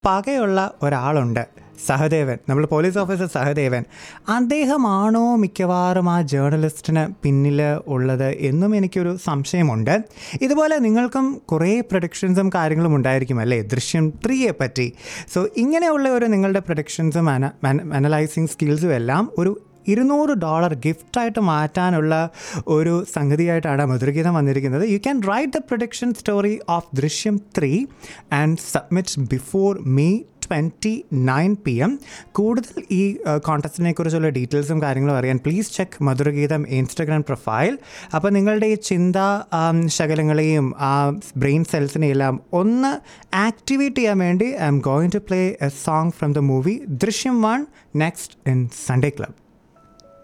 പകയുള്ള ഒരാളുണ്ട് സഹദേവൻ നമ്മൾ police officer Sahadevan അദ്ദേഹമാണോ മിക്കവാറും ആ ജേർണലിസ്റ്റിന് പിന്നിൽ ഉള്ളത് എന്നും എനിക്കൊരു സംശയമുണ്ട് ഇതുപോലെ നിങ്ങൾക്കും കുറേ പ്രൊഡിക്ഷൻസും കാര്യങ്ങളും ഉണ്ടായിരിക്കും അല്ലേ ദൃശ്യം ത്രീയെ പറ്റി സോ ഇങ്ങനെയുള്ള ഒരു നിങ്ങളുടെ പ്രൊഡിക്ഷൻസും അനലൈസിങ് സ്കിൽസും എല്ലാം ഒരു ഇരുന്നൂറ് ഡോളർ ഗിഫ്റ്റായിട്ട് മാറ്റാനുള്ള ഒരു സംഗതിയായിട്ടാണ് മധുരഗീതം വന്നിരിക്കുന്നത് you can write the production story of Drishyam three and submit before May twenty nine P M കൂടുതൽ ഈ കോൺടെസ്റ്റിനെ കുറിച്ചുള്ള ഡീറ്റെയിൽസും കാര്യങ്ങളും അറിയാൻ please check Madhurageetham Instagram profile അപ്പോൾ നിങ്ങളുടെ ഈ ചിന്ത ശകലങ്ങളെയും ആ ബ്രെയിൻ സെൽസിനെയും എല്ലാം ഒന്ന് ആക്ടിവേറ്റ് ചെയ്യാൻ വേണ്ടി I'm going to play a song from the movie Drishyam one next in Sunday club